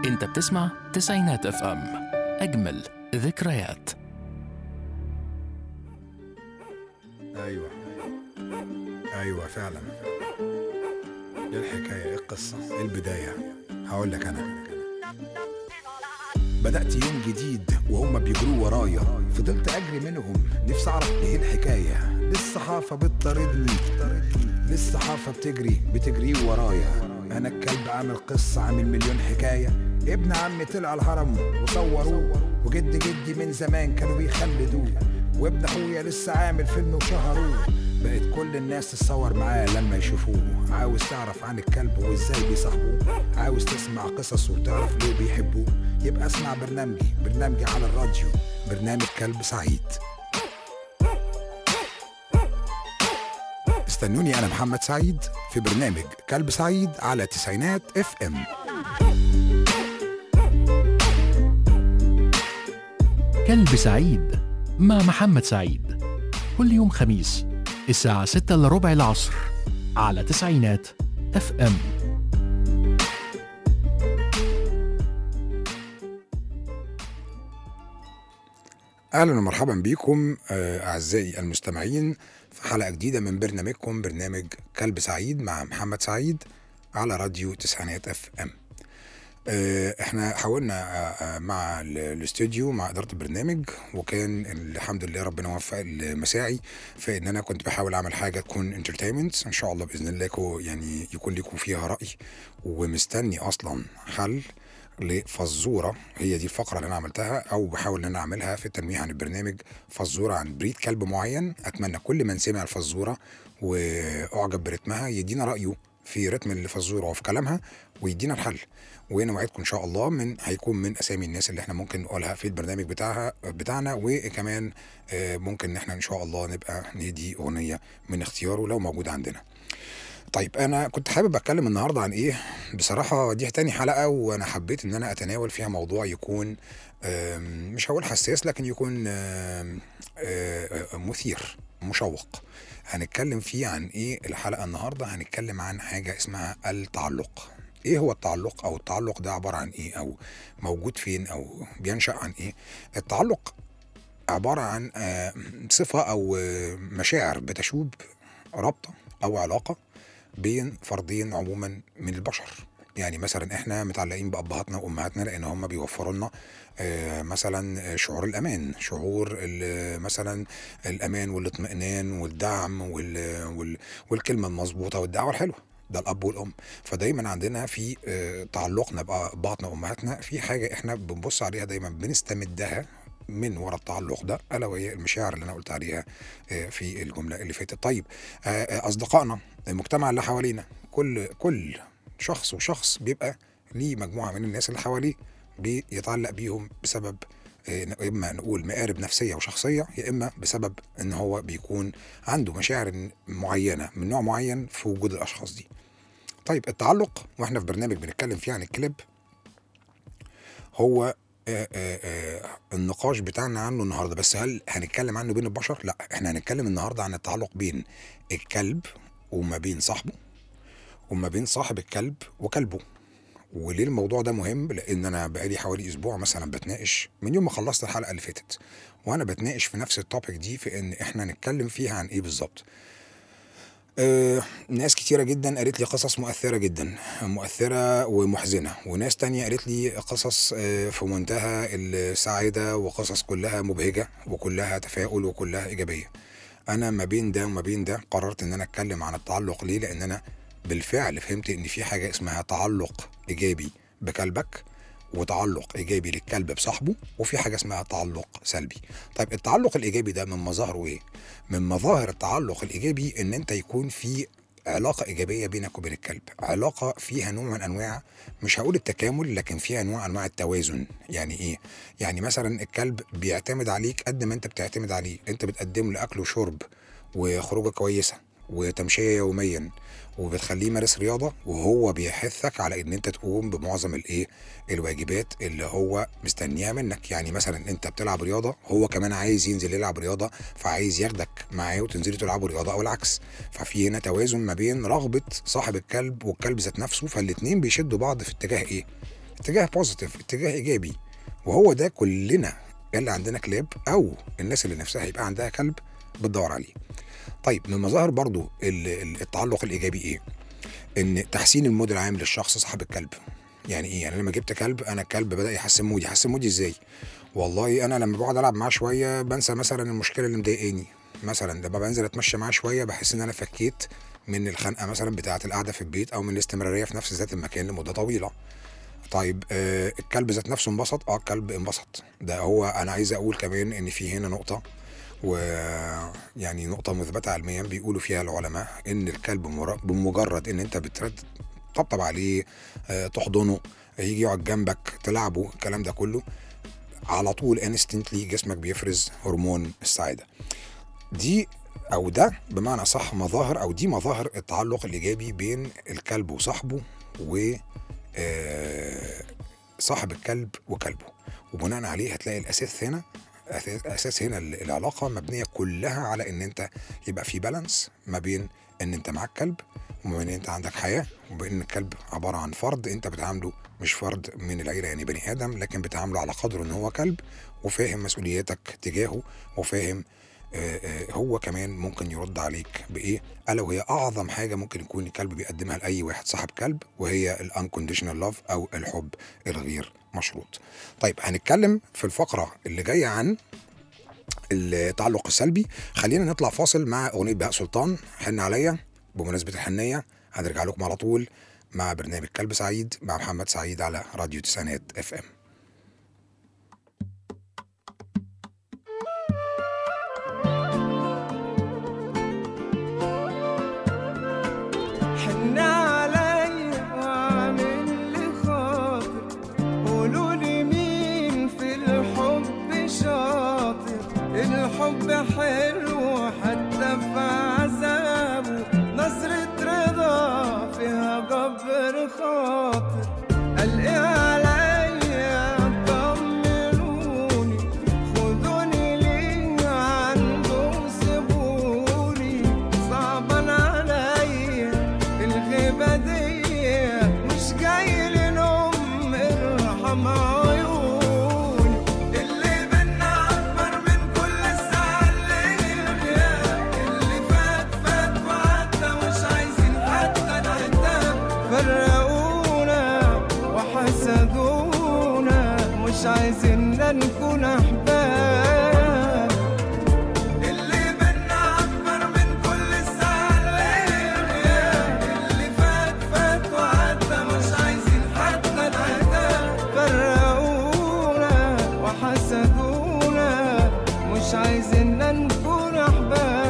انت بتسمع تسعينات اف ام اجمل ذكريات ايوه ايوه فعلا ايه الحكايه ايه القصه ايه البدايه هقول لك انا بدأت يوم جديد وهم بيجروا ورايا فضلت أجري منهم نفسي أعرف إيه الحكاية للصحافة بتطاردني للصحافة بتجري بتجري ورايا أنا الكلب عامل قصة عامل مليون حكاية ابن عمي طلع الهرم وصوروه وجد جدي من زمان كانوا بيخلدوه وابن أخويا لسه عامل فيلم وشهروه بقت كل الناس تتصور معاه لما يشوفوه عاوز تعرف عن الكلب وازاي بيصاحبوه عاوز تسمع قصصه وتعرف ليه بيحبوه يبقى اسمع برنامجي برنامجي على الراديو برنامج كلب سعيد استنوني انا محمد سعيد في برنامج كلب سعيد على تسعينات اف ام كلب سعيد مع محمد سعيد كل يوم خميس الساعة 6 إلا ربع العصر على تسعينات اف ام اهلا ومرحبا بكم آه، اعزائي المستمعين في حلقه جديده من برنامجكم برنامج كلب سعيد مع محمد سعيد على راديو تسعينات اف ام آه، احنا حاولنا آه، آه، مع ال- الاستوديو مع اداره البرنامج وكان الحمد لله ربنا وفق المساعي في ان انا كنت بحاول اعمل حاجه تكون انترتينمنت ان شاء الله باذن الله كو- يعني يكون لكم فيها راي ومستني اصلا حل لفزوره هي دي الفقره اللي انا عملتها او بحاول ان انا اعملها في التنويه عن البرنامج فزوره عن بريد كلب معين اتمنى كل من سمع الفزوره واعجب برتمها يدينا رايه في رتم الفزوره وفي كلامها ويدينا الحل وانا وعدكم ان شاء الله من هيكون من اسامي الناس اللي احنا ممكن نقولها في البرنامج بتاعها بتاعنا وكمان آه، ممكن ان احنا ان شاء الله نبقى ندي اغنيه من اختياره لو موجود عندنا طيب انا كنت حابب اتكلم النهارده عن ايه بصراحه دي تاني حلقه وانا حبيت ان انا اتناول فيها موضوع يكون آم، مش هقول حساس لكن يكون آم، آه، آه، مثير مشوق هنتكلم فيه عن ايه الحلقه النهارده هنتكلم عن حاجه اسمها التعلق ايه هو التعلق او التعلق ده عباره عن ايه او موجود فين او بينشا عن ايه التعلق عباره عن آه، صفه او آه، مشاعر بتشوب رابطه او علاقه بين فردين عموما من البشر يعني مثلا احنا متعلقين بابهاتنا وامهاتنا لان هم بيوفروا لنا آه، مثلا شعور الامان شعور ال- مثلا الامان والاطمئنان والدعم وال وال والكلمه المظبوطه والدعوه الحلوه ده الاب والام فدايما عندنا في آه، تعلقنا بابهاتنا وامهاتنا في حاجه احنا بنبص عليها دايما بنستمدها من وراء التعلق ده الا وهي المشاعر اللي انا قلت عليها آه، في الجمله اللي فاتت طيب آه، آه، اصدقائنا المجتمع اللي حوالينا كل كل شخص وشخص بيبقى ليه مجموعه من الناس اللي حواليه بيتعلق بيهم بسبب آه، اما نقول مقارب نفسيه وشخصيه يا اما بسبب ان هو بيكون عنده مشاعر معينه من نوع معين في وجود الاشخاص دي. طيب التعلق واحنا في برنامج بنتكلم فيه عن الكليب هو آه، آه، آه، النقاش بتاعنا عنه النهارده بس هل هنتكلم عنه بين البشر؟ لا احنا هنتكلم النهارده عن التعلق بين الكلب وما بين صاحبه وما بين صاحب الكلب وكلبه وليه الموضوع ده مهم لان انا بقالي حوالي اسبوع مثلا بتناقش من يوم ما خلصت الحلقه اللي فاتت وانا بتناقش في نفس التوبيك دي في ان احنا نتكلم فيها عن ايه بالظبط آه، ناس كتيرة جدا قالت لي قصص مؤثرة جدا مؤثرة ومحزنة وناس تانية قالت لي قصص آه، في منتهى السعادة وقصص كلها مبهجة وكلها تفاؤل وكلها إيجابية أنا ما بين ده وما بين ده قررت إن أنا أتكلم عن التعلق ليه لأن أنا بالفعل فهمت إن في حاجة اسمها تعلق إيجابي بكلبك وتعلق ايجابي للكلب بصاحبه وفي حاجه اسمها تعلق سلبي طيب التعلق الايجابي ده من مظاهره ايه من مظاهر التعلق الايجابي ان انت يكون في علاقة إيجابية بينك وبين الكلب علاقة فيها نوع من أنواع مش هقول التكامل لكن فيها نوع من أنواع التوازن يعني إيه؟ يعني مثلا الكلب بيعتمد عليك قد ما أنت بتعتمد عليه أنت بتقدم له أكل وشرب وخروجة كويسة وتمشية يوميا وبتخليه يمارس رياضة وهو بيحثك على ان انت تقوم بمعظم الايه الواجبات اللي هو مستنيها منك يعني مثلا انت بتلعب رياضة هو كمان عايز ينزل يلعب رياضة فعايز ياخدك معاه وتنزلوا تلعبوا رياضة او العكس ففي هنا توازن ما بين رغبة صاحب الكلب والكلب ذات نفسه فالاتنين بيشدوا بعض في اتجاه ايه اتجاه بوزيتيف اتجاه ايجابي وهو ده كلنا اللي عندنا كلاب او الناس اللي نفسها يبقى عندها كلب بتدور عليه طيب من مظاهر برضو ال- ال- التعلق الايجابي ايه ان تحسين المود العام للشخص صاحب الكلب يعني ايه يعني لما جبت كلب انا الكلب بدا يحسن مودي يحسن مودي ازاي والله انا لما بقعد العب معاه شويه بنسى مثلا المشكله اللي مضايقاني مثلا لما بنزل اتمشى معاه شويه بحس ان انا فكيت من الخنقه مثلا بتاعه القعده في البيت او من الاستمراريه في نفس ذات المكان لمده طويله طيب آه الكلب ذات نفسه انبسط اه الكلب انبسط ده هو انا عايز اقول كمان ان في هنا نقطه ويعني نقطه مثبته علميا بيقولوا فيها العلماء ان الكلب بمر- بمجرد ان انت بترد تطبطب عليه آه تحضنه يجي يقعد جنبك تلعبه الكلام ده كله على طول انستنتلي جسمك بيفرز هرمون السعاده دي او ده بمعنى صح مظاهر او دي مظاهر التعلق الايجابي بين الكلب وصاحبه و آه، صاحب الكلب وكلبه وبناء عليه هتلاقي الاساس هنا أساس- اساس هنا ال- العلاقه مبنيه كلها على ان انت يبقى في بالانس ما بين ان انت معاك كلب وما بين ان انت عندك حياه وبين ان الكلب عباره عن فرد انت بتعامله مش فرد من العيله يعني بني ادم لكن بتعامله على قدر ان هو كلب وفاهم مسؤولياتك تجاهه وفاهم آه، آه، هو كمان ممكن يرد عليك بايه الا وهي اعظم حاجه ممكن يكون الكلب بيقدمها لاي واحد صاحب كلب وهي الانكونديشنال لاف او الحب الغير مشروط طيب هنتكلم في الفقره اللي جايه عن التعلق السلبي خلينا نطلع فاصل مع اغنيه بهاء سلطان حن عليا بمناسبه الحنيه هنرجع لكم على طول مع برنامج كلب سعيد مع محمد سعيد على راديو تسعينات اف ام حن عليا واعمل لي خاطر قولوا لي مين في الحب شاطر الحب حلو حتى في عذابه نظرة رضا فيها جبر خاطر قال ايه عليا طمنوني خدوني ليه عنده سيبوني صعبان عليا الغيبة دي مش جاي لنوم ارحم عيوني اللي بينا أكبر من كل الزعل الغياب اللي فات فات وعدى مش عايزين حتى نعتاب فرقونا وحسدونا مش عايزيننا نكون أحباب اللي بينا أكبر من كل الزعل الغياب اللي فات فات وعدى مش عايزين حتى نعتاب فرقونا وحسدونا مش عايزيننا نكون أحباب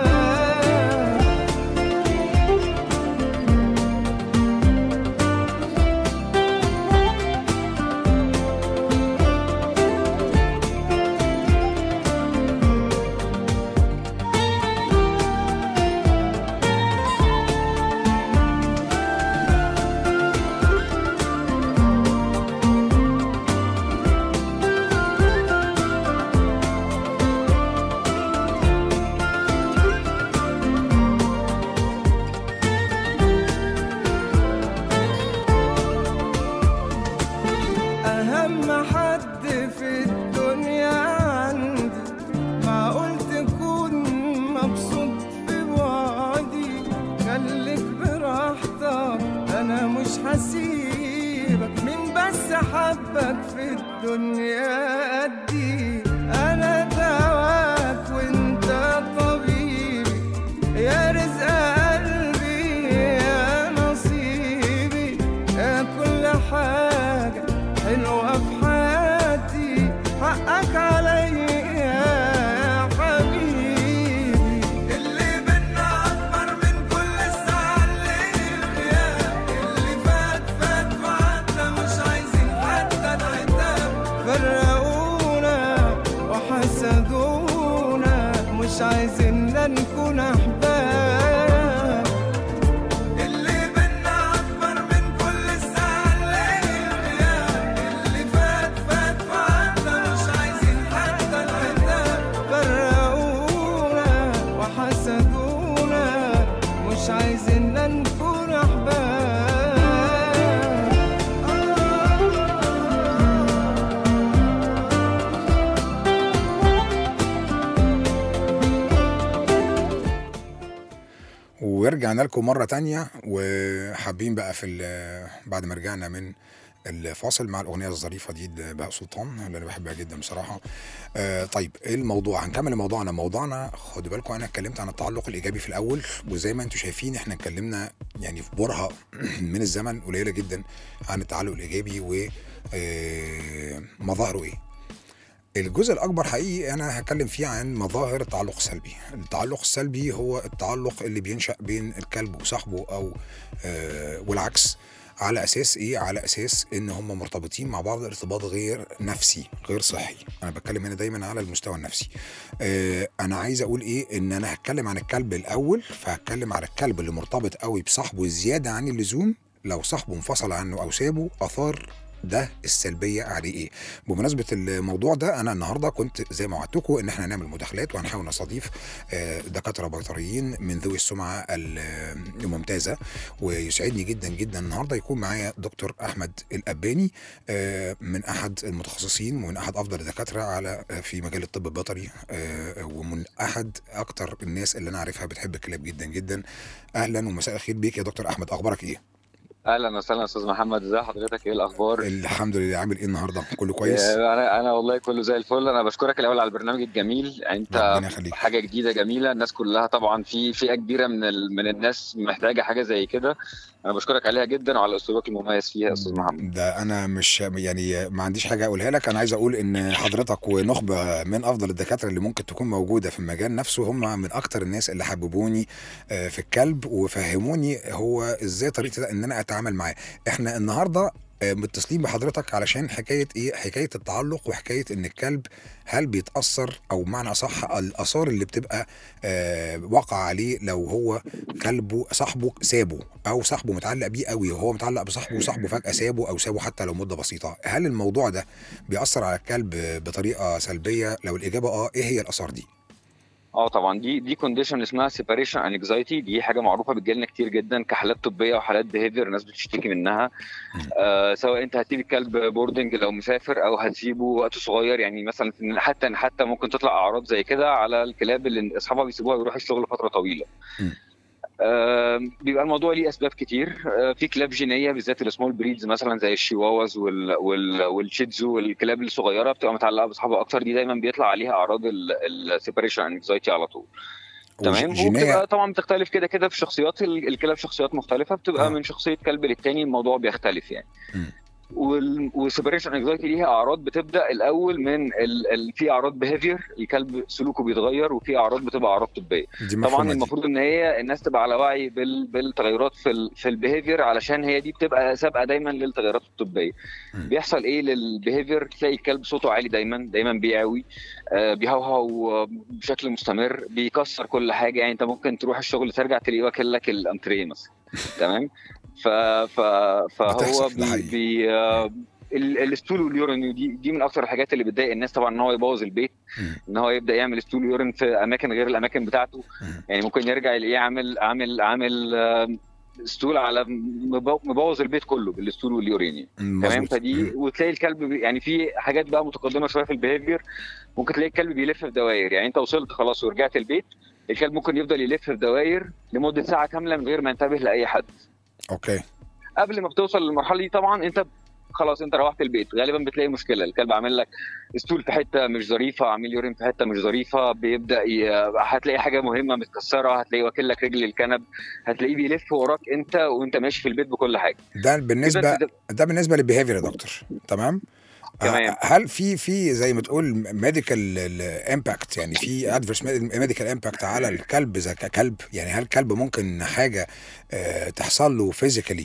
أهم حد في الدنيا عندي معقول تكون مبسوط في وعدي خليك براحتك أنا مش هسيبك مين بس حبك في الدنيا قدي أنا دواك وأنت طبيبي يا رزق قلبي يا نصيبي يا كل حاجة حلوة في حياتي حقك عليا يا حبيبي اللي بينا أكبر من كل الزعل الغياب اللي فات فات وعدى مش عايزين حتى نعتاب فرقونا وحسدونا مش عايزيننا نكون أحباب اللي بينا أكبر من كل الزعل الغياب اللي فات فات وعدى مش عايزين حتى نعتاب فرقونا وحسدونا مش عايزيننا نكون أحباب ورجعنا لكم مرة تانية وحابين بقى في ال- بعد ما رجعنا من الفاصل مع الأغنية الظريفة دي لبهاء سلطان اللي أنا بحبها جدا بصراحة آه طيب إيه الموضوع هنكمل موضوعنا موضوعنا خدوا بالكم أنا اتكلمت عن التعلق الإيجابي في الأول وزي ما أنتم شايفين إحنا اتكلمنا يعني في برهة من الزمن قليلة جدا عن التعلق الإيجابي و آه، مظاهره إيه الجزء الاكبر حقيقي انا هتكلم فيه عن مظاهر التعلق السلبي التعلق السلبي هو التعلق اللي بينشا بين الكلب وصاحبه او آه والعكس على اساس ايه على اساس ان هم مرتبطين مع بعض ارتباط غير نفسي غير صحي انا بتكلم هنا دايما على المستوى النفسي آه انا عايز اقول ايه ان انا هتكلم عن الكلب الاول فهتكلم على الكلب اللي مرتبط قوي بصاحبه زياده عن اللزوم لو صاحبه انفصل عنه او سابه اثار ده السلبيه عليه ايه بمناسبه الموضوع ده انا النهارده كنت زي ما وعدتكم ان احنا هنعمل مداخلات وهنحاول نستضيف آه، دكاتره بيطريين من ذوي السمعه ال- الممتازه ويسعدني جدا جدا النهارده يكون معايا دكتور احمد الاباني آه، من احد المتخصصين ومن احد افضل الدكاتره على في مجال الطب البيطري آه، ومن احد اكتر الناس اللي انا عارفها بتحب الكلاب جدا جدا اهلا ومساء الخير بيك يا دكتور احمد اخبارك ايه اهلا وسهلا استاذ محمد ازي حضرتك ايه الاخبار الحمد لله عامل ايه النهارده كله كويس آه، انا انا والله كله زي الفل انا بشكرك الاول على البرنامج الجميل انت ربنا يخليك. حاجه جديده جميله الناس كلها طبعا في فئه كبيره من ال... من الناس محتاجه حاجه زي كده انا بشكرك عليها جدا وعلى اسلوبك المميز فيها يا استاذ محمد ده انا مش يعني ما عنديش حاجه اقولها لك انا عايز اقول ان حضرتك ونخبه من افضل الدكاتره اللي ممكن تكون موجوده في المجال نفسه هم من اكتر الناس اللي حببوني آه، في الكلب وفهموني هو ازاي طريقه ان انا اتعامل معاه احنا النهارده آه، متصلين بحضرتك علشان حكايه ايه حكايه التعلق وحكايه ان الكلب هل بيتاثر او معنى اصح الاثار اللي بتبقى آه واقع عليه لو هو كلبه صاحبه سابه او صاحبه متعلق بيه قوي وهو متعلق بصاحبه وصاحبه فجاه سابه او سابه حتى لو مده بسيطه هل الموضوع ده بيأثر على الكلب بطريقه سلبيه لو الاجابه اه ايه هي الاثار دي اه طبعا دي دي كونديشن اسمها سيباريشن انكزايتي دي حاجه معروفه بتجيلنا كتير جدا كحالات طبيه وحالات بيهيفير الناس بتشتكي منها آه سواء انت هتسيب الكلب بوردنج لو مسافر او هتسيبه وقت صغير يعني مثلا في- حتى حتى ممكن تطلع اعراض زي كده على الكلاب اللي اصحابها بيسيبوها ويروحوا الشغل فتره طويله م. آه بيبقى الموضوع ليه اسباب كتير آه في كلاب جينيه بالذات السمول بريدز مثلا زي الشيواواز وال وال والشيتزو والكلاب الصغيره بتبقى متعلقه باصحابها اكتر دي دايما بيطلع عليها اعراض السيباريشن انكزايتي على طول تمام جينية وبتبقى طبعا بتختلف كده كده في شخصيات ال- الكلاب شخصيات مختلفه بتبقى آه. من شخصيه كلب للتاني الموضوع بيختلف يعني م. والسيبريشن انكزايتي ليها اعراض بتبدا الاول من ال... ال... في اعراض بيهيفير الكلب سلوكه بيتغير وفي اعراض بتبقى اعراض طبيه دي طبعا مفهومة دي. المفروض ان هي الناس تبقى على وعي بال... بالتغيرات في ال... في البيهيفير علشان هي دي بتبقى سابقه دايما للتغيرات الطبيه م. بيحصل ايه للبيهيفير تلاقي الكلب صوته عالي دايما دايما بيعوي آه، بيهوهو بشكل مستمر بيكسر كل حاجه يعني انت ممكن تروح الشغل ترجع تلاقيه واكل لك الانتريه مثلا تمام ف... ف... فهو بتحصل، ده بي... حقيقي. بي... آه، ال- الستول واليورين دي دي من اكثر الحاجات اللي بتضايق الناس طبعا ان هو يبوظ البيت مم. ان هو يبدا يعمل ستول ويورين في اماكن غير الاماكن بتاعته مم. يعني ممكن يرجع يلاقيه عامل عامل عامل آه، ستول على مبو- مبوظ البيت كله بالستول واليورين يعني. تمام مظبوط. فدي مم. وتلاقي الكلب بي- يعني في حاجات بقى متقدمه شويه في البيهيفير ممكن تلاقي الكلب بيلف في دوائر يعني انت وصلت خلاص ورجعت البيت الكلب ممكن يفضل يلف في دوائر لمده ساعه كامله من غير ما ينتبه لاي حد اوكي قبل ما بتوصل للمرحله دي طبعا انت خلاص انت روحت البيت غالبا بتلاقي مشكله الكلب عامل لك ستول في حته مش ظريفه عامل يورين في حته مش ظريفه بيبدا ي... هتلاقي حاجه مهمه متكسره هتلاقيه واكل لك رجل الكنب هتلاقيه بيلف وراك انت وانت ماشي في البيت بكل حاجه ده بالنسبه كده بتبقى- ده بالنسبه للبيهيفير يا دكتور تمام تمام. آه، هل في في زي ما تقول ميديكال امباكت يعني في ادفيرس ميديكال امباكت على الكلب اذا ككلب يعني هل الكلب ممكن حاجه آه، تحصل له فيزيكالي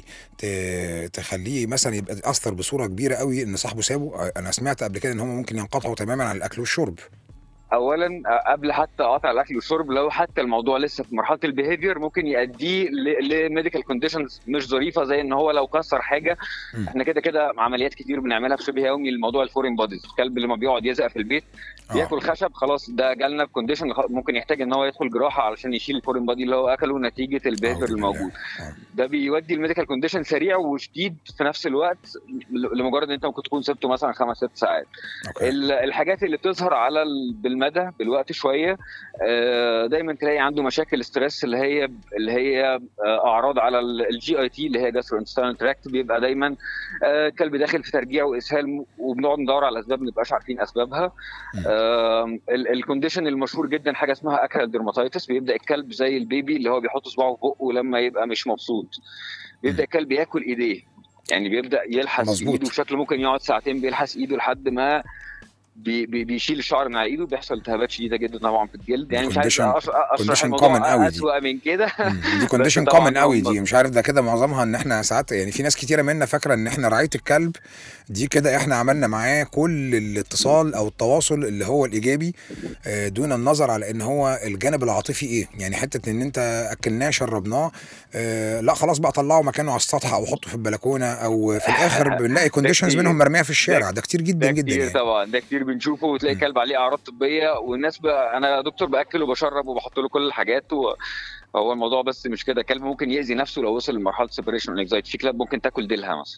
تخليه مثلا يبقى ياثر بصوره كبيره قوي ان صاحبه سابه آه، انا سمعت قبل كده ان هم ممكن ينقطعوا تماما عن الاكل والشرب اولا آه، قبل حتى قطع الاكل والشرب لو حتى الموضوع لسه في مرحله البيهيفير ممكن يؤديه لميديكال كونديشنز مش ظريفه زي ان هو لو كسر حاجه مم. احنا كده كده عمليات كتير بنعملها بشبه يومي الموضوع الفورين بوديز الكلب لما بيقعد يزق في البيت آه. بياكل خشب خلاص ده جالنا بكونديشن ممكن يحتاج ان هو يدخل جراحه علشان يشيل الفورين بودي اللي هو اكله نتيجه البيهيفير أعوذ بالله. الموجود آه. ده بيودي الميديكال كونديشن سريع وشديد في نفس الوقت ل- لمجرد ان انت ممكن تكون سبته مثلا خمس ست ساعات اوكي ال- الحاجات اللي بتظهر على ال... بالمدى بالوقت شويه آه، دايما تلاقي عنده مشاكل ستريس اللي هي اللي هي آه، اعراض على الجي اي تي اللي هي جاسترو انتستينال تراكت بيبقى دايما آه، كلب داخل في ترجيع واسهال وبنقعد ندور على اسباب ما نبقاش عارفين اسبابها الكونديشن المشهور جدا حاجه اسمها اكرال ديرماتيتس بيبدا الكلب زي البيبي اللي هو بيحط صباعه في بقه لما يبقى مش مبسوط بيبدا الكلب ياكل ايديه يعني بيبدا يلحس مظبوط. ايده بشكل ممكن يقعد ساعتين بيلحس ايده لحد ما بي بي بيشيل الشعر من على ايده بيحصل التهابات شديده جدا طبعا في الجلد يعني مش عايز Condition- أش- اشرح condition الموضوع common قوي دي. اسوأ من كده مم. دي كونديشن طبعاً كومن قوي هم- دي مش عارف ده كده معظمها ان احنا ساعات يعني في ناس كتيره منا فاكره ان احنا رعايه الكلب دي كده احنا عملنا معاه كل الاتصال او التواصل اللي هو الايجابي آه، دون النظر على ان هو الجانب العاطفي ايه يعني حته ان انت اكلناه شربناه آه، لا خلاص بقى طلعه مكانه على السطح او حطه في البلكونه او في الاخر بنلاقي كونديشنز كتير. منهم مرميه في الشارع ده كتير جدا ده جدا كتير يعني طبعا ده كتير بنشوفه وتلاقي مم. كلب عليه اعراض طبيه والناس بقى انا دكتور باكل وبشرب وبحط له كل الحاجات و... هو الموضوع بس مش كده كلب ممكن يأذي نفسه لو وصل لمرحله سيبريشن انكزايتي في كلاب ممكن تاكل ديلها مثلا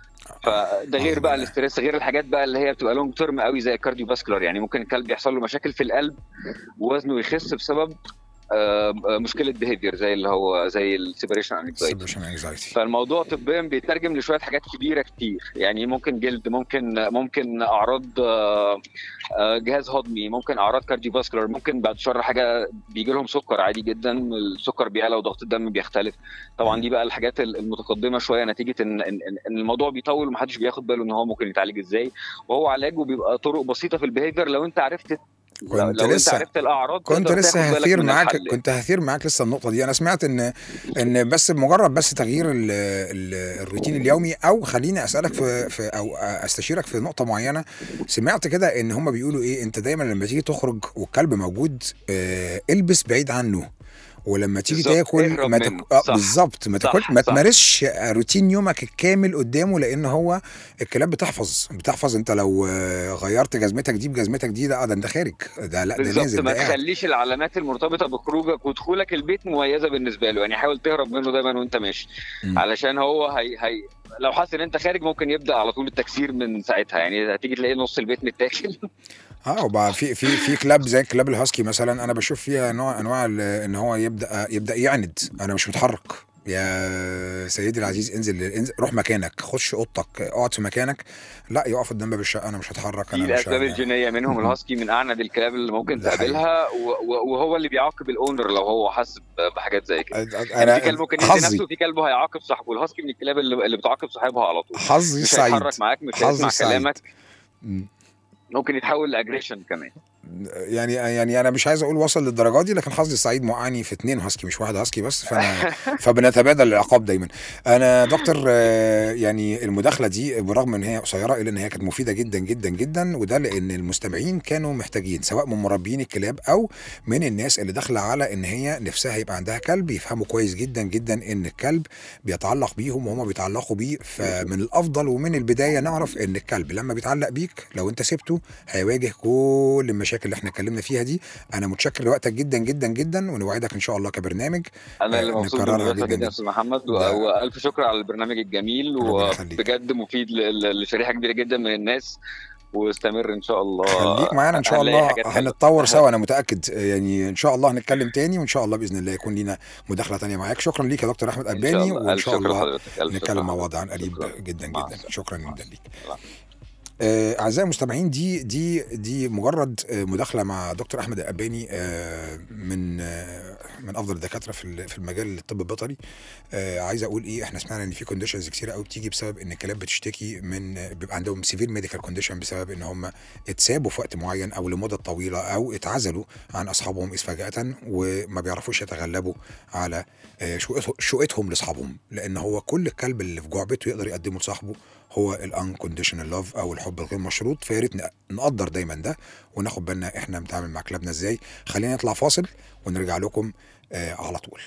فده غير أعوذ بقى بالله. الاستريس غير الحاجات بقى اللي هي بتبقى لونج تيرم قوي زي الكارديو فاسكولار يعني ممكن الكلب يحصل له مشاكل في القلب ووزنه يخس بسبب آه، آه، مشكله بيهيفير زي اللي هو زي السيبريشن انكزايتي Separation anxiety. فالموضوع طبيا بيترجم لشويه حاجات كبيره كتير يعني ممكن جلد ممكن ممكن اعراض آه، آه، جهاز هضمي ممكن اعراض كارديوفاسكولار ممكن بعد شر حاجه بيجي لهم سكر عادي جدا السكر بيعلى وضغط الدم بيختلف طبعا دي بقى الحاجات المتقدمه شويه نتيجه ان ان إن- ان الموضوع بيطول ومحدش بياخد باله ان هو ممكن يتعالج ازاي وهو علاجه بيبقى طرق بسيطه في البيهيفير لو انت عرفت لو, كنت لو لسه- انت عرفت الاعراض كنت تقدر لسه تاخد بالك هثير من معاك الحل. كنت هثير معاك لسه النقطه دي انا سمعت ان ان بس مجرد بس تغيير ال ال الروتين اليومي او خليني اسالك في, في او استشيرك في نقطه معينه سمعت كده ان هم بيقولوا ايه انت دايما لما تيجي تخرج والكلب موجود آه البس بعيد عنه ولما تيجي بالظبط، تاكل اهرب ما تك... منه. آه صح. بالظبط ما صح، تاكل ما صح. تمارسش روتين يومك الكامل قدامه لان هو الكلاب بتحفظ بتحفظ انت لو آه، غيرت جزمتك دي بجزمتك دي ده آه، ده انت خارج ده لا ده بالظبط نازل ما ده قاعد تخليش العلامات المرتبطه بخروجك ودخولك البيت مميزه بالنسبه له يعني حاول تهرب منه دايما وانت ماشي مم. علشان هو هي هي لو حس ان انت خارج ممكن يبدا على طول التكسير من ساعتها يعني هتيجي تلاقي نص البيت متاكل اه وبقى في في في كلاب زي كلاب الهاسكي مثلا انا بشوف فيها نوع انواع ال- ان هو يبدا يبدا يعند انا مش متحرك يا سيدي العزيز انزل انزل روح مكانك خش اوضتك اقعد في مكانك لا يقف قدام باب الشقه انا مش هتحرك دي انا مش الاسباب ه- الجينيه منهم الهاسكي من اعند الكلاب اللي ممكن ده حقيقي. تقابلها و- و- وهو اللي بيعاقب الاونر لو هو حس ب- بحاجات زي كده يعني انا في كلب ممكن يدي حظي نفسه وفي كلب هيعاقب صاحبه الهاسكي من الكلاب اللي, اللي بتعاقب صاحبها على طول حظي مش السعيد هيتحرك معاك مش حظي هيسمع السعيد. كلامك مم. ممكن يتحول لاجريشن كمان يعني يعني انا مش عايز اقول وصل للدرجه دي لكن حظي السعيد موقعني في اتنين هاسكي مش واحد هاسكي بس فانا فبنتبادل العقاب دايما انا دكتور آه، يعني المداخله دي برغم ان هي قصيره الا ان هي كانت مفيده جدا جدا جدا وده لان المستمعين كانوا محتاجين سواء من مربيين الكلاب او من الناس اللي داخله على ان هي نفسها يبقى عندها كلب يفهموا كويس جدا جدا ان الكلب بيتعلق بيهم وهم بيتعلقوا بيه فمن الافضل ومن البدايه نعرف ان الكلب لما بيتعلق بيك لو انت سبته هيواجه كل المشاكل اللي احنا اتكلمنا فيها دي انا متشكر لوقتك جدا جدا جدا ونوعدك ان شاء الله كبرنامج انا اللي آه، مبسوط نكررها بالمداخله جداً جدا يا استاذ محمد و- ده- والف شكر على البرنامج الجميل ربنا يخليك. وبجد مفيد ل- ل- لشريحه كبيره جدا من الناس واستمر ان شاء الله خليك معانا ان شاء هنلاقي الله حاجات حلوة. هنتطور سوا انا متاكد يعني ان شاء الله هنتكلم تاني وان شاء الله باذن الله يكون لينا مداخله تانيه معاك شكرا ليك يا دكتور احمد إن شاء الباني الله. وان ألف شاء شكر الله لحضرتك. ألف شكر نتكلم مع لحضرتك. بعض عن قريب شكراً. جدا مع جدا السلامة. شكرا جدا ليك العفو. آه، اعزائي المستمعين دي دي دي مجرد آه، مداخله مع دكتور احمد الاباني آه، من آه، من افضل الدكاتره في ال- في المجال الطب البيطري آه، عايز اقول ايه احنا سمعنا ان في كونديشنز كتير قوي بتيجي بسبب ان الكلاب بتشتكي من آه، بيبقى عندهم سيفير ميديكال كونديشن بسبب ان هم اتسابوا في وقت معين او لمده طويله او اتعزلوا عن اصحابهم إذ فجاه وما بيعرفوش يتغلبوا على آه، شوقته- شوقتهم لاصحابهم لان هو كل الكلب اللي في جعبته يقدر يقدمه لصاحبه هو الانكونديشنال لاف او الحب الغير مشروط فيا ريت ن- نقدر دايما ده وناخد بالنا احنا بنتعامل مع كلابنا ازاي خلينا نطلع فاصل ونرجع لكم آه على طول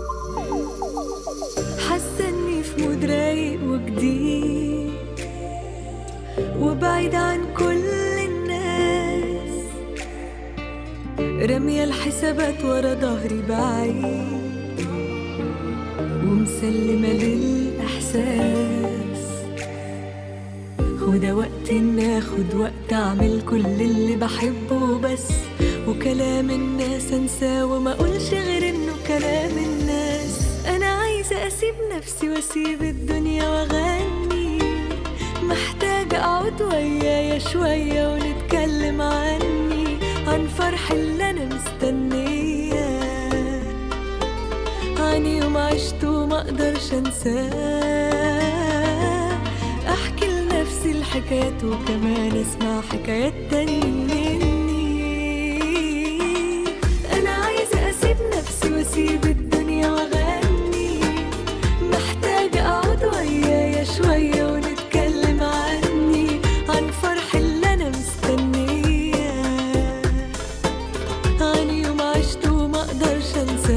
حاسه اني في مود رايق وجديد رمية الحسابات ورا ظهري بعيد ومسلمة للإحساس وده وقت إن آخد وقت أعمل كل اللي بحبه بس وكلام الناس أنساه وما أقولش غير إنه كلام الناس أنا عايزة أسيب نفسي وأسيب الدنيا وأغني محتاجة أقعد ويايا شوية ونتكلم عني عن فرح اللي أنا مستنياه عن يوم عشته وما أقدرش أنساه أحكي لنفسي الحكايات وكمان أسمع حكايات تاني مني أنا عايزة أسيب نفسي وأسيب الدنيا وأغني محتاجة أقعد ويايا شوية ونتكلم عني عن فرح اللي أنا مستنياه عن يوم عشته وما أقدرش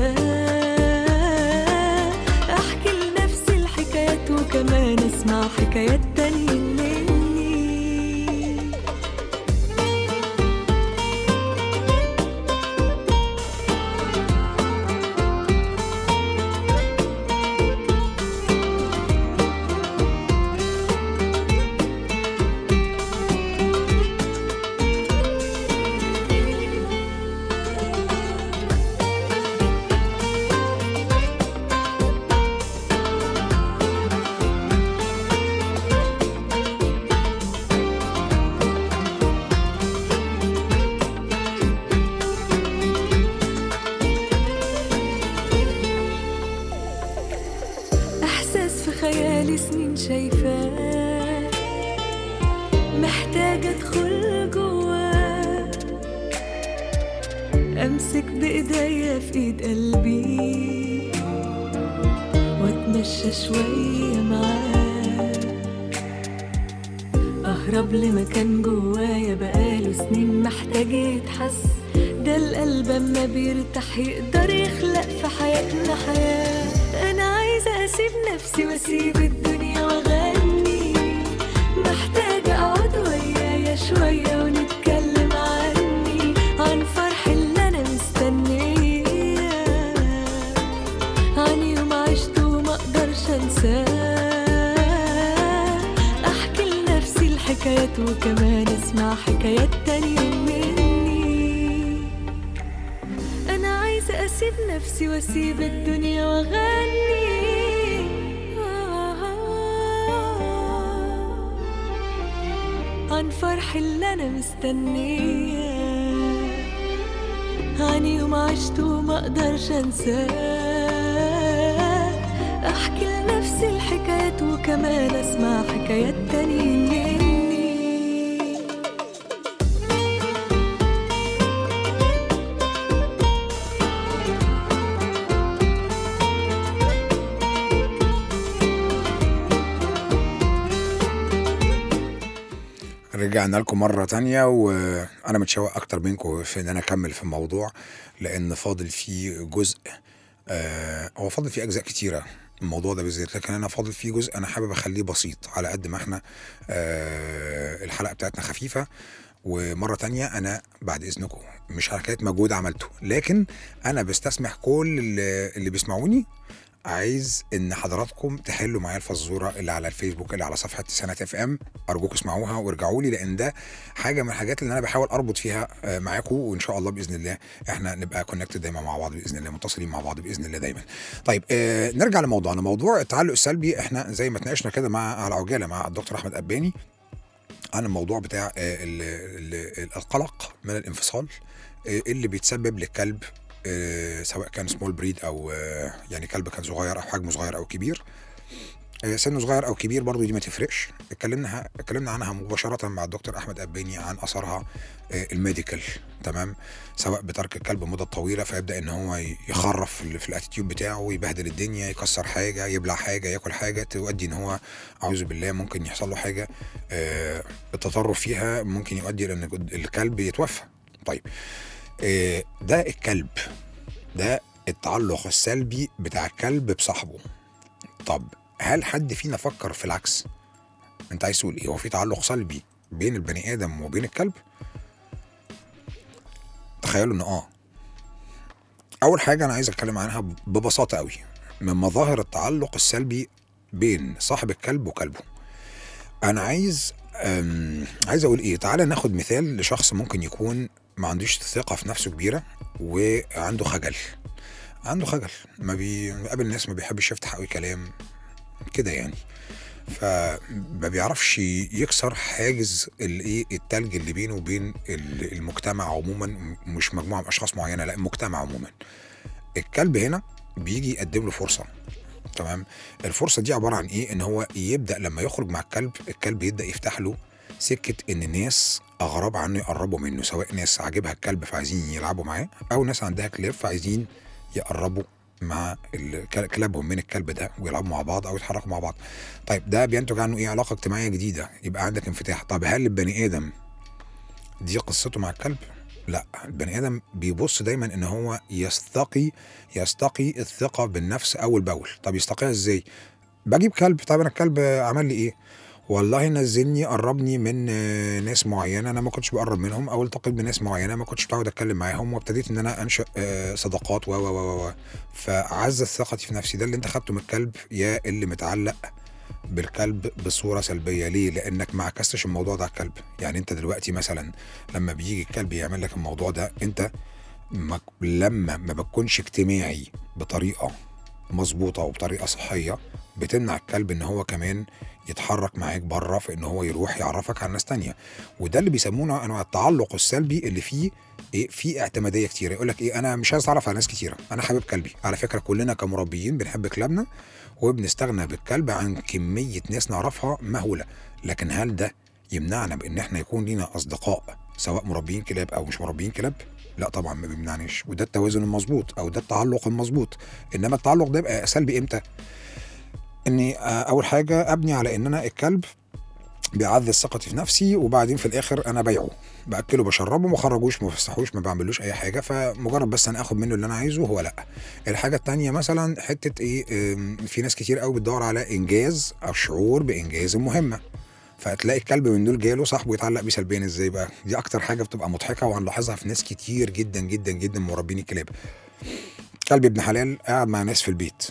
أنساه أحكي لنفسي الحكايات وكمان أسمع حكايات تانية مني إحساس في خيالي سنين شايفاه محتاجة أدخل جواه أمسك بإيديا في إيد قلبي وأتمشى شوية معاه أهرب لمكان جوايا بقاله سنين محتاج يتحس ده القلب أما بيرتاح يقدر يخلق في حياتنا حياة أنا عايزة أسيب نفسي وأسيب الدنيا وأغني محتاجة أقعد ويايا شوية ونتكلم عني عن فرح اللي أنا مستنياه عن يوم عشته وما أقدرش أنساه أحكي لنفسي الحكايات وكمان أسمع حكايات تانية مني أنا عايزة أسيب نفسي وأسيب الدنيا وأغني عن فرح اللي أنا مستنياه عن يوم عشته وما أقدرش أنساه أحكي لنفسي الحكايات وكمان أسمع حكايات تانية مني رجعنا لكم مرة تانية وأنا متشوق أكتر منكم في إن أنا أكمل في الموضوع لأن فاضل فيه جزء آه هو فاضل فيه أجزاء كتيرة الموضوع ده بالذات لكن أنا فاضل فيه جزء أنا حابب أخليه بسيط على قد ما إحنا آه الحلقة بتاعتنا خفيفة ومرة تانية أنا بعد إذنكم مش حكاية مجهود عملته لكن أنا بستسمح كل اللي, اللي بيسمعوني عايز ان حضراتكم تحلوا معايا الفزوره اللي على الفيسبوك اللي على صفحه تسعينات اف ام ارجوكم اسمعوها وارجعوا لي لان ده حاجه من الحاجات اللي انا بحاول اربط فيها آه، معاكم وان شاء الله باذن الله احنا نبقى كونكتد دايما مع بعض باذن الله متصلين مع بعض باذن الله دايما. طيب آه نرجع لموضوعنا موضوع التعلق السلبي احنا زي ما اتناقشنا كده مع على عجاله مع الدكتور احمد اباني عن الموضوع بتاع آه، ال- ال- القلق من الانفصال آه، اللي بيتسبب للكلب آه، سواء كان سمول بريد او آه، يعني كلب كان صغير او حجمه صغير او كبير آه، سنه صغير او كبير برضو دي ما تفرقش اتكلمنا اتكلمنا عنها مباشره مع الدكتور احمد اباني عن اثرها آه، الميديكال تمام سواء بترك الكلب مده طويله فيبدا ان هو يخرف في ال- في الاتيتيود بتاعه ويبهدل الدنيا يكسر حاجه يبلع حاجه ياكل حاجه تؤدي ان هو اعوذ بالله ممكن يحصل له حاجه آه، التطرف فيها ممكن يؤدي الى ان الكلب يتوفى طيب آه، ده الكلب ده التعلق السلبي بتاع الكلب بصاحبه طب هل حد فينا فكر في العكس انت عايز تقول ايه هو في تعلق سلبي بين البني ادم وبين الكلب تخيلوا ان اه اول حاجه انا عايز اتكلم عنها ببساطه قوي من مظاهر التعلق السلبي بين صاحب الكلب وكلبه انا عايز أم، عايز اقول ايه تعالى ناخد مثال لشخص ممكن يكون ما عندوش ثقه في نفسه كبيره وعنده خجل عنده خجل ما بيقابل الناس ما بيحبش يفتح قوي كلام كده يعني فما بيعرفش يكسر حاجز الايه التلج اللي بينه وبين ال- المجتمع عموما مش مجموعه من اشخاص معينه لا المجتمع عموما الكلب هنا بيجي يقدم له فرصه تمام الفرصه دي عباره عن ايه ان هو يبدا لما يخرج مع الكلب الكلب يبدا يفتح له سكه ان الناس اغراب عنه يقربوا منه سواء ناس عاجبها الكلب فعايزين يلعبوا معاه او ناس عندها كلاب فعايزين يقربوا مع ال- كل- كلابهم من الكلب ده ويلعبوا مع بعض او يتحركوا مع بعض طيب ده بينتج عنه ايه علاقه اجتماعيه جديده يبقى عندك انفتاح طب هل البني ادم دي قصته مع الكلب لا البني ادم بيبص دايما ان هو يستقي يستقي الثقه بالنفس اول باول طب يستقيها ازاي بجيب كلب طب انا الكلب عمل لي ايه والله نزلني قربني من آه، ناس معينه انا ما كنتش بقرب منهم او التقيت بناس معينه ما كنتش متعود اتكلم معاهم وابتديت ان انا انشا آه، صداقات و و و و فعزز ثقتي في نفسي ده اللي انت خدته من الكلب يا اللي متعلق بالكلب بصوره سلبيه ليه لانك ما عكستش الموضوع ده على الكلب يعني انت دلوقتي مثلا لما بيجي الكلب يعمل لك الموضوع ده انت ما لما ما بتكونش اجتماعي بطريقه مظبوطه وبطريقه صحيه بتمنع الكلب ان هو كمان يتحرك معاك بره في ان هو يروح يعرفك على ناس تانية وده اللي بيسمونه انواع التعلق السلبي اللي فيه ايه في اعتماديه كتيره يقول لك ايه انا مش عايز اتعرف على ناس كتيره انا حابب كلبي على فكره كلنا كمربيين بنحب كلابنا وبنستغنى بالكلب عن كميه ناس نعرفها مهوله لكن هل ده يمنعنا بان احنا يكون لينا اصدقاء سواء مربيين كلاب او مش مربيين كلاب لا طبعا ما بيمنعناش وده التوازن المظبوط او ده التعلق المظبوط انما التعلق ده يبقى سلبي امتى اني آه، اول حاجه ابني على ان انا الكلب بيعزز ثقتي في نفسي وبعدين في الاخر انا بايعه باكله بشربه ما خرجوش ما بفسحوش ما بعملوش اي حاجه فمجرد بس انا اخد منه اللي انا عايزه هو لا الحاجه التانية مثلا حته ايه آم، في ناس كتير قوي بتدور على انجاز او شعور بانجاز المهمه فتلاقي الكلب من دول جاله صاحبه يتعلق بيه سلبيا ازاي بقى دي اكتر حاجه بتبقى مضحكه وهنلاحظها في ناس كتير جدا جدا جدا من مربين الكلاب كلب ابن حلال قاعد مع ناس في البيت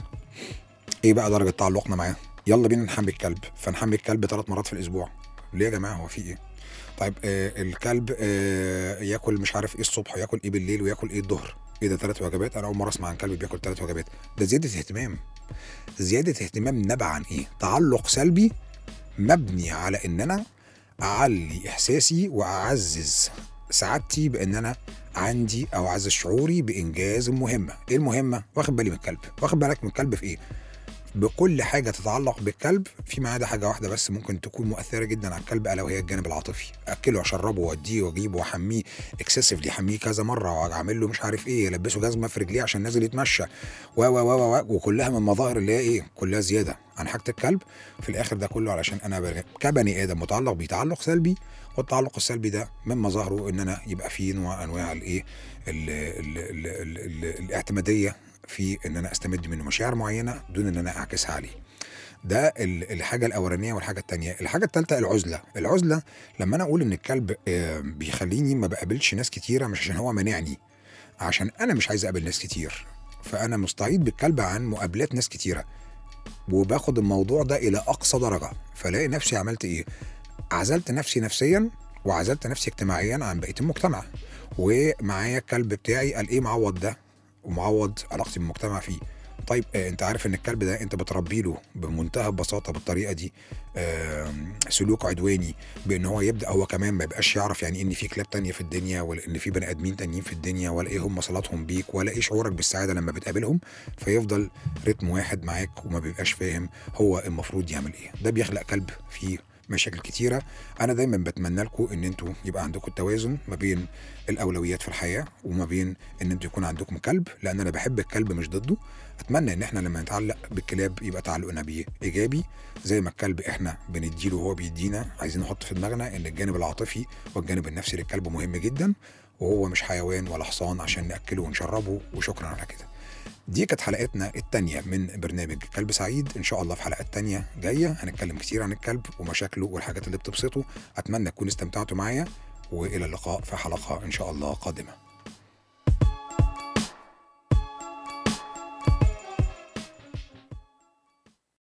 ايه بقى درجه تعلقنا معاه يلا بينا نحمي الكلب فنحمي الكلب ثلاث مرات في الاسبوع ليه يا جماعه هو في ايه طيب آه الكلب آه ياكل مش عارف ايه الصبح وياكل ايه بالليل وياكل ايه الظهر ايه ده ثلاث وجبات انا اول مره اسمع عن كلب بياكل ثلاث وجبات ده زياده اهتمام زياده اهتمام نبع عن ايه تعلق سلبي مبني على ان انا اعلي احساسي واعزز سعادتي بان انا عندي او اعزز شعوري بانجاز المهمه ايه المهمه واخد بالي من الكلب واخد بالك من الكلب في ايه بكل حاجه تتعلق بالكلب في ما عدا حاجه واحده بس ممكن تكون مؤثره جدا على الكلب الا وهي الجانب العاطفي اكله واشربه واوديه واجيبه واحميه اكسسفلي احميه كذا مره واعمل له مش عارف ايه البسه جزمه في رجليه عشان نازل يتمشى و و و و وكلها من مظاهر اللي هي ايه كلها زياده عن حاجه الكلب في الاخر ده كله علشان انا بر- كبني ادم متعلق بيه تعلق سلبي والتعلق السلبي ده من مظاهره ان انا يبقى فيه نوع انواع الايه ال- ال- ال- ال- ال- الاعتماديه في ان انا استمد منه مشاعر معينه دون ان انا اعكسها عليه ده ال- الحاجه الاولانيه والحاجه الثانيه الحاجه الثالثه العزله العزله لما انا اقول ان الكلب آه، بيخليني ما بقابلش ناس كتيره مش عشان هو مانعني عشان انا مش عايز اقابل ناس كتير فانا مستعيد بالكلب عن مقابلات ناس كتيره وباخد الموضوع ده الى اقصى درجه فلاقي نفسي عملت ايه عزلت نفسي نفسيا وعزلت نفسي اجتماعيا عن بقيه المجتمع ومعايا الكلب بتاعي قال ايه معوض ده ومعوض علاقتي بالمجتمع فيه طيب آه انت عارف ان الكلب ده انت بتربي له بمنتهى البساطه بالطريقه دي آم، سلوك عدواني بان هو يبدا هو كمان ما يبقاش يعرف يعني ان في كلاب تانية في الدنيا ولا ان في بني ادمين تانيين في الدنيا ولا ايه هم صلاتهم بيك ولا ايه شعورك بالسعاده لما بتقابلهم فيفضل رتم واحد معاك وما بيبقاش فاهم هو المفروض يعمل ايه ده بيخلق كلب فيه مشاكل كتيره انا دايما بتمنى لكم ان انتوا يبقى عندكم التوازن ما بين الاولويات في الحياه وما بين ان انتوا يكون عندكم كلب لان انا بحب الكلب مش ضده اتمنى ان احنا لما نتعلق بالكلاب يبقى تعلقنا بيه ايجابي زي ما الكلب احنا بنديله وهو بيدينا عايزين نحط في دماغنا ان الجانب العاطفي والجانب النفسي للكلب مهم جدا وهو مش حيوان ولا حصان عشان ناكله ونشربه وشكرا على كده دي كانت حلقتنا التانية من برنامج كلب سعيد ان شاء الله في حلقات تانية جاية هنتكلم كتير عن الكلب ومشاكله والحاجات اللي بتبسطه اتمنى تكونوا استمتعتوا معايا والى اللقاء في حلقة ان شاء الله قادمة